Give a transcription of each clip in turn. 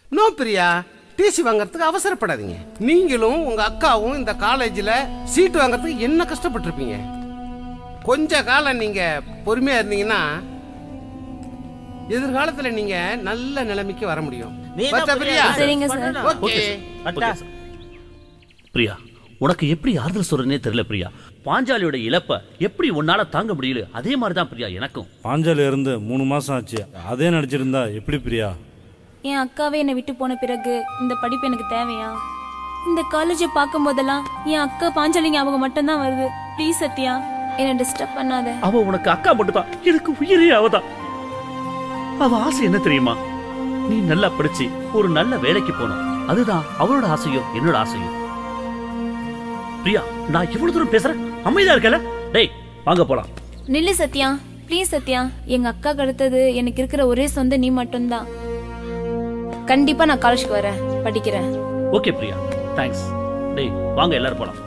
No Priya DC வாங்குறதுக்கு அவசரப்படாதீங்க நீங்களும் உங்க அக்காவும் இந்த காலேஜில் சீட் வாங்குறதுக்கு என்ன கஷ்டப்பட்டிருப்பீங்க கொஞ்ச காலம் நீங்க பொறுமையா இருந்தீங்கன்னா எதிர்காலத்துல நீங்க நல்ல நிலைமைக்கு வர முடியும் நீ என்ன பத்தா பிரியா சரிங்க sir okay okay sir Priya உனக்கு எப்படி ஆறுதல் சொல்றதுனே தெரியல பிரியா பாஞ்சாலியோட இழப்ப எப்படி உன்னால தாங்க முடியல அதே மாதிரி தான் பிரியா எனக்கும் பாஞ்சாலி இருந்து மூணு மாசம் ஆச்சு அதே நடிச்சிருந்தா எப்படி பிரியா என் அக்காவே என்னை விட்டு போன பிறகு இந்த படிப்பு எனக்கு தேவையா இந்த காலேஜை பார்க்கும் போதெல்லாம் என் அக்கா பாஞ்சாலி ஞாபகம் மட்டும்தான் வருது ப்ளீஸ் சத்யா என்னை டிஸ்டர்ப் பண்ணாத அவ உனக்கு அக்கா மட்டும்தான் எனக்கு உயிரே அவதான் அவ ஆசை என்ன தெரியுமா நீ நல்லா படிச்சு ஒரு நல்ல வேலைக்கு போகணும் அதுதான் அவளோட ஆசையும் என்னோட ஆசையும் பிரியா நான் இவ்வளவு தூரம் பேசுறேன் அமைதியா இருக்கல டேய் வாங்க போலாம் நில்லு சத்யா ப்ளீஸ் சத்யா எங்க அக்கா அடுத்தது எனக்கு இருக்கிற ஒரே சொந்த நீ மட்டும்தான் கண்டிப்பா நான் காலேஜ்க்கு வரேன் படிக்கிறேன் ஓகே பிரியா தேங்க்ஸ் டேய் வாங்க எல்லாரும் போலாம்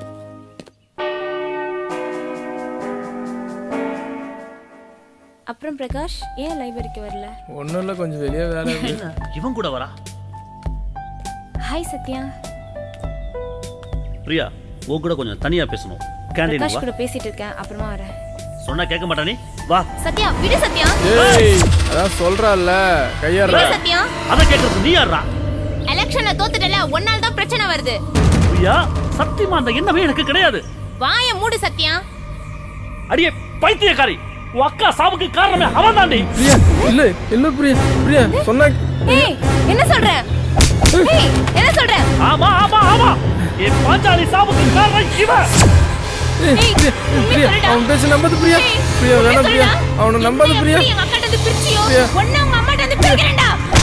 அப்புறம் பிரகாஷ் ஏன் லைப்ரரிக்கு வரல ஒன்றும் இல்லை கொஞ்சம் வெளியே வேலை இருக்கு. என்ன இவன் கூட வரா ஹாய் சத்யா பிரியா உன் கூட கொஞ்சம் தனியா பேசணும் கேண்டீன் பிரகாஷ் வா கூட பேசிட்டு இருக்கேன் அப்புறமா வரேன் சொன்னா கேட்க மாட்டா நீ வா சத்யா விடு சத்யா ஏய் அதான் சொல்றாள்ல கையாடுற விடு சத்யா அத கேட்கறது நீ யாரா எலெக்ஷன்ல தோத்துட்டல ஒன்னால தான் பிரச்சனை வருது பிரியா சத்தியமா அந்த எண்ணமே எனக்கு கிடையாது வாய மூடு சத்யா அடியே பைத்தியக்காரி உன் அக்கா சாவுக்கு காரணமே அவன் தாண்டி பிரியா இல்ல இல்ல பிரியா பிரியா சொன்னா ஏய் என்ன சொல்ற ஏய் என்ன சொல்ற ஆமா ஆமா ஆமா என் பாஞ்சாலி சாவுக்கு காரணம் இவன் ஏய், ஏய், பிரியா, உண்மையை பிரியா சொல்லுடா. அவன் பேச நம்பாத பிரியா ஏய், பிரியா உண்மையை வேணாம் பிரியா சொல்லுடா. அவனை நம்பாத என்ன பிரியா எப்படி எங்க அக்காட்ட இருந்து பிரிச்சியோ பிரியா. ஒண்ணு உங்க அம்மாட்ட இருந்து பிரிக்கிறேன்டா